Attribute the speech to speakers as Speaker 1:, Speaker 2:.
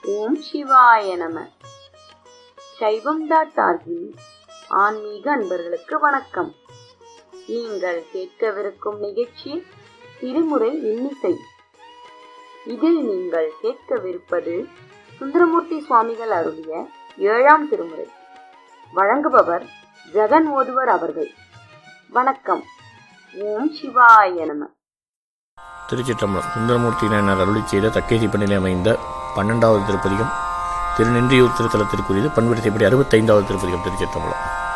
Speaker 1: ஓம் சிவாய நம சைவம் டாட் ஆர்கின் ஆன்மீக அன்பர்களுக்கு வணக்கம் நீங்கள் கேட்கவிருக்கும் நிகழ்ச்சி திருமுறை இன்னிசை இதில் நீங்கள் கேட்கவிருப்பது சுந்தரமூர்த்தி சுவாமிகள் அருளிய ஏழாம் திருமுறை வழங்குபவர் ஜெகன் ஓதுவர் அவர்கள் வணக்கம் ஓம் சிவாய நம
Speaker 2: திருச்சிற்றம்பலம் சுந்தரமூர்த்தியினர் அருளி செய்த தக்கேசி பண்ணிலே அமைந்த பன்னெண்டாவது திருப்பதிகம் திருநின்றியூர் திருத்தலத்திற்குரியது பண்படுத்தியபடி அறுபத்தைந்தாவது திருப்பதிகம் திருச்சிற்றம்பலம்